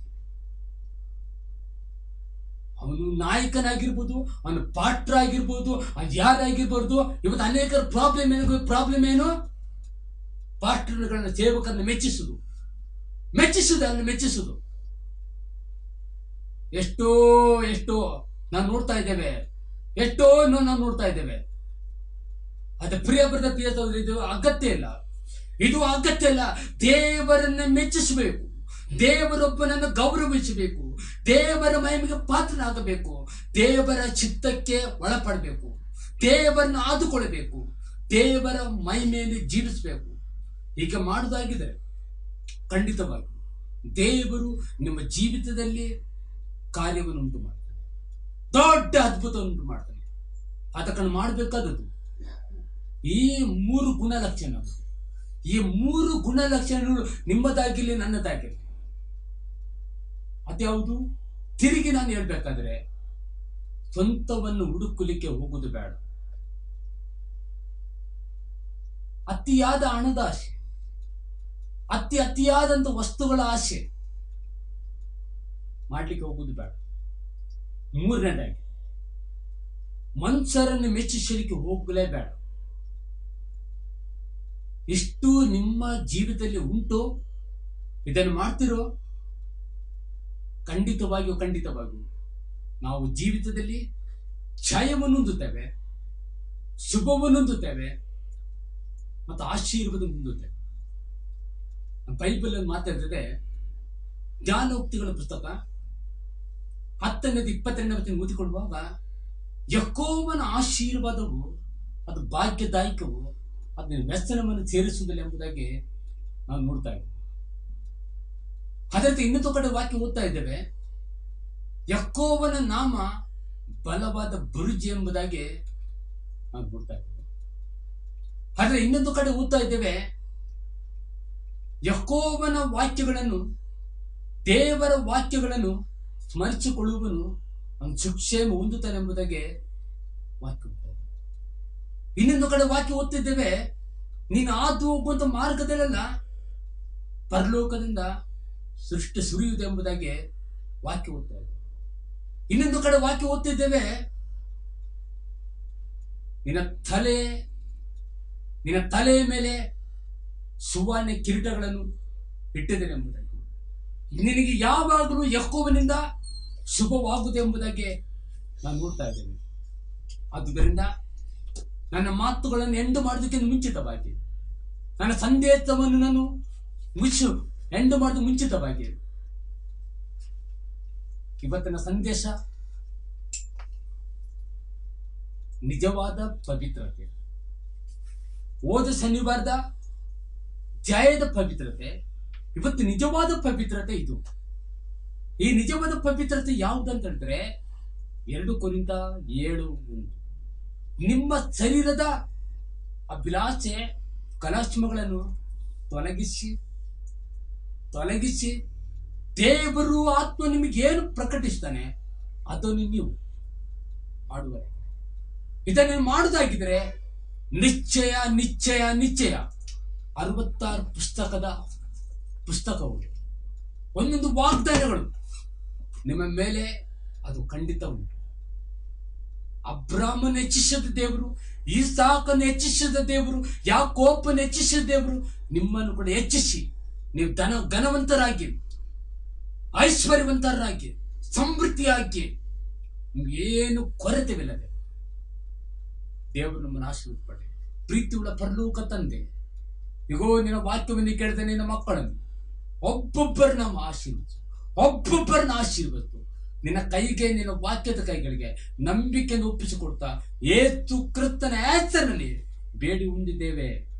ಅವನು ನಾಯಕನಾಗಿರ್ಬೋದು ಅವನು ಪಾಟ್ರ ಆಗಿರ್ಬೋದು ಅದು ಯಾರಾಗಿರ್ಬೋದು ಇವತ್ತು ಅನೇಕರ ಪ್ರಾಬ್ಲಮ್ ಏನು ಪ್ರಾಬ್ಲಮ್ ಏನು ಪಾಟ್ರಗಳನ್ನ ಸೇವಕರನ್ನ ಮೆಚ್ಚಿಸುದು ಮೆಚ್ಚಿಸುದು ಅವನ್ನ ಮೆಚ್ಚಿಸುದು ಎಷ್ಟೋ ಎಷ್ಟೋ ನಾವು ನೋಡ್ತಾ ಇದ್ದೇವೆ ಎಷ್ಟೋ ನಾವು ನೋಡ್ತಾ ಇದ್ದೇವೆ ಅದ ಪ್ರಿಯ ಬರದ ಪ್ರಿಯ ಸಹೋದರಿ, ಇದು ಅಗತ್ಯ ಇಲ್ಲ ಇದು ಅಗತ್ಯ ಇಲ್ಲ ದೇವರನ್ನ ಮೆಚ್ಚಿಸಬೇಕು ದೇವರೊಬ್ಬನನ್ನು ಗೌರವಿಸಬೇಕು ದೇವರ ಮಹಿಮೆಗೆ ಪಾತ್ರನಾಗಬೇಕು ದೇವರ ಚಿತ್ತಕ್ಕೆ ಒಳಪಡಬೇಕು ದೇವರನ್ನು ಆದುಕೊಳ್ಳಬೇಕು ದೇವರ ಮಹಿಮೆಯಲ್ಲಿ ಜೀವಿಸಬೇಕು ಈಗ ಮಾಡುವುದಾಗಿದೆ ಖಂಡಿತವಾಗಿ ದೇವರು ನಿಮ್ಮ ಜೀವಿತದಲ್ಲಿ ಕಾರ್ಯವನ್ನು ಉಂಟು ಮಾಡ್ತಾನೆ ದೊಡ್ಡ ಅದ್ಭುತವನ್ನು ಉಂಟು ಮಾಡ್ತಾನೆ ಅದಕ್ಕನ್ನು ಮಾಡಬೇಕಾದದ್ದು ಈ ಮೂರು ಗುಣಲಕ್ಷಣಗಳು ಈ ಮೂರು ಗುಣಲಕ್ಷಣಗಳು ನಿಮ್ಮದಾಗಿರಲಿ ನನ್ನದಾಗಿರಲಿ ಅದ್ಯಾವುದು ತಿರುಗಿ ನಾನು ಹೇಳ್ಬೇಕಾದ್ರೆ ಸ್ವಂತವನ್ನು ಹುಡುಕಲಿಕ್ಕೆ ಹೋಗುದು ಬೇಡ ಅತಿಯಾದ ಹಣದ ಆಸೆ ಅತಿ ಅತಿಯಾದಂತ ವಸ್ತುಗಳ ಆಸೆ ಮಾಡ್ಲಿಕ್ಕೆ ಹೋಗುದು ಬೇಡ ಮೂರನೇದಾಗಿ ಮನುಷ್ಯರನ್ನು ಮೆಚ್ಚಿಸಲಿಕ್ಕೆ ಹೋಗಲೇಬೇಡ ಇಷ್ಟು ನಿಮ್ಮ ಜೀವಿತದಲ್ಲಿ ಉಂಟು ಇದನ್ನು ಮಾಡ್ತಿರೋ ಖಂಡಿತವಾಗಿಯೂ ಖಂಡಿತವಾಗಿಯೂ ನಾವು ಜೀವಿತದಲ್ಲಿ ಜಯವನ್ನು ಹೊಂದುತ್ತೇವೆ ಶುಭವನ್ನು ಹೊಂದುತ್ತೇವೆ ಮತ್ತು ಆಶೀರ್ವಾದ ಹೊಂದುತ್ತೇವೆ ಬೈಬಲ್ ಮಾತಾಡ್ತದೆ ಜ್ಞಾನೋಕ್ತಿಗಳ ಪುಸ್ತಕ ಹತ್ತನೇದು ಇಪ್ಪತ್ತೆರಡನೇ ವಚನ ಓದಿಕೊಳ್ಳುವಾಗ ಯಕೋವನ ಆಶೀರ್ವಾದವು ಅದು ಭಾಗ್ಯದಾಯಕವು ಅದನ್ನ ವ್ಯಸನವನ್ನು ಸೇರಿಸುವುದಿಲ್ಲ ಎಂಬುದಾಗಿ ನಾವು ನೋಡ್ತಾ ಇದ್ದೇವೆ ಅದರಂತೆ ಇನ್ನೊಂದು ಕಡೆ ವಾಕ್ಯ ಓದ್ತಾ ಇದ್ದೇವೆ ಯಕೋವನ ನಾಮ ಬಲವಾದ ಬುರುಜಿ ಎಂಬುದಾಗಿ ನಾವು ನೋಡ್ತಾ ಇದ್ದೇವೆ ಆದ್ರೆ ಇನ್ನೊಂದು ಕಡೆ ಓದ್ತಾ ಇದ್ದೇವೆ ಯಕೋವನ ವಾಕ್ಯಗಳನ್ನು ದೇವರ ವಾಕ್ಯಗಳನ್ನು ಸ್ಮರಿಸಿಕೊಳ್ಳುವನು ಅವನು ಸುಕ್ಷೇಮ ಹೊಂದುತ್ತಾನೆ ಎಂಬುದಾಗಿ ವಾಕ್ಯ ಓದ್ತಾ ಇದೆ. ಇನ್ನೊಂದು ಕಡೆ ವಾಕ್ಯ ಓದ್ತಿದ್ದೇವೆ ನೀನು ಹಾದು ಹೋಗುವಂತ ಮಾರ್ಗದಲ್ಲೆಲ್ಲ ಪರಲೋಕದಿಂದ ಸೃಷ್ಟಿ ಸುರಿಯುವುದು ಎಂಬುದಾಗಿ ವಾಕ್ಯ ಓದ್ತಾ ಇದೆ ಇನ್ನೊಂದು ಕಡೆ ವಾಕ್ಯ ಓದ್ತಿದ್ದೇವೆ ನಿನ್ನ ತಲೆ ನಿನ್ನ ತಲೆಯ ಮೇಲೆ ಸುವರ್ಣ ಕಿರೀಟಗಳನ್ನು ಇಟ್ಟಿದ್ದೇನೆ ಎಂಬುದಾಗಿ ನಿನಗೆ ಯಾವಾಗಲೂ ಯಕೋವನಿಂದ ಶುಭವಾಗುವುದು ಎಂಬುದಾಗಿ ನಾನು ನೋಡ್ತಾ ಇದ್ದೇನೆ ಆದುದರಿಂದ ನನ್ನ ಮಾತುಗಳನ್ನು ಎಂಡು ಮಾಡೋದಕ್ಕೆ ಮುಂಚಿತವಾಗಿ ನನ್ನ ಸಂದೇಶವನ್ನು ನಾನು ಮುಚ್ಚು ಎಂಡು ಮಾಡೋದು ಮುಂಚಿತವಾಗಿ ಇವತ್ತಿನ ಸಂದೇಶ ನಿಜವಾದ ಪವಿತ್ರತೆ ಹೋದ ಶನಿವಾರದ ಜಯದ ಪವಿತ್ರತೆ ಇವತ್ತು ನಿಜವಾದ ಪವಿತ್ರತೆ ಇದು ಈ ನಿಜವಾದ ಪವಿತ್ರತೆ ಯಾವುದಂತ ಹೇಳಿದ್ರೆ ಎರಡು ಕೊರಿಂದ ಏಳು ಒಂದು ನಿಮ್ಮ ಶರೀರದ ಅಭಿಲಾಷೆ ಕಲಾಶ್ಮಗಳನ್ನು ತೊಲಗಿಸಿ ತೊಲಗಿಸಿ ದೇವರು ಆತ್ಮ ನಿಮಗೆ ಏನು ಪ್ರಕಟಿಸ್ತಾನೆ ಅದನ್ನು ನೀವು ಮಾಡುವರೆ ಇದನ್ನು ಮಾಡುವುದಾಗಿದ್ರೆ ನಿಶ್ಚಯ ನಿಶ್ಚಯ ನಿಶ್ಚಯ ಅರವತ್ತಾರು ಪುಸ್ತಕದ ಪುಸ್ತಕಗಳು ಒಂದೊಂದು ವಾಗ್ದಾನಗಳು ನಿಮ್ಮ ಮೇಲೆ ಅದು ಖಂಡಿತ ಉಂಟು ಅಬ್ರಾಹ್ಮನ ಹೆಚ್ಚಿಸಿದ ದೇವರು ಈಸಾಕನ ಹೆಚ್ಚಿಸಿದ ದೇವರು ಯಾಕೋಪನ ಹೆಚ್ಚಿಸಿದ ದೇವರು ನಿಮ್ಮನ್ನು ಕೂಡ ಹೆಚ್ಚಿಸಿ ನೀವು ಧನ ಘನವಂತರಾಗಿ ಐಶ್ವರ್ಯವಂತರಾಗಿ ಸಮೃದ್ಧಿಯಾಗಿ ನಿಮ್ಗೆ ಏನು ಕೊರತೆವಿಲ್ಲದೆ ದೇವರು ನಮ್ಮನ್ನು ಆಶೀರ್ವಾದ ಪಡೆ ಪ್ರೀತಿಯುಳ್ಳ ಪರಲೋಕ ತಂದೆ ಇಗೋ ನಿನ್ನ ವಾಕ್ಯವನ್ನು ಕೇಳಿದ ನಿನ್ನ ಮಕ್ಕಳನ್ನು ಒಬ್ಬೊಬ್ಬರನ್ನ ಆಶೀರ್ವದಿಸು ಒಬ್ಬೊಬ್ಬರನ್ನ ಆಶೀರ್ವದಿಸು ನಿನ್ನ ಕೈಗೆ ನಿನ್ನ ವಾಕ್ಯದ ಕೈಗಳಿಗೆ ನಂಬಿಕೆಯನ್ನು ಒಪ್ಪಿಸಿಕೊಡ್ತಾ ಏತು ಕೃತನ ಹೆಸರಿನಲ್ಲಿ ಬೇಡಿ ಹೊಂದಿದ್ದೇವೆ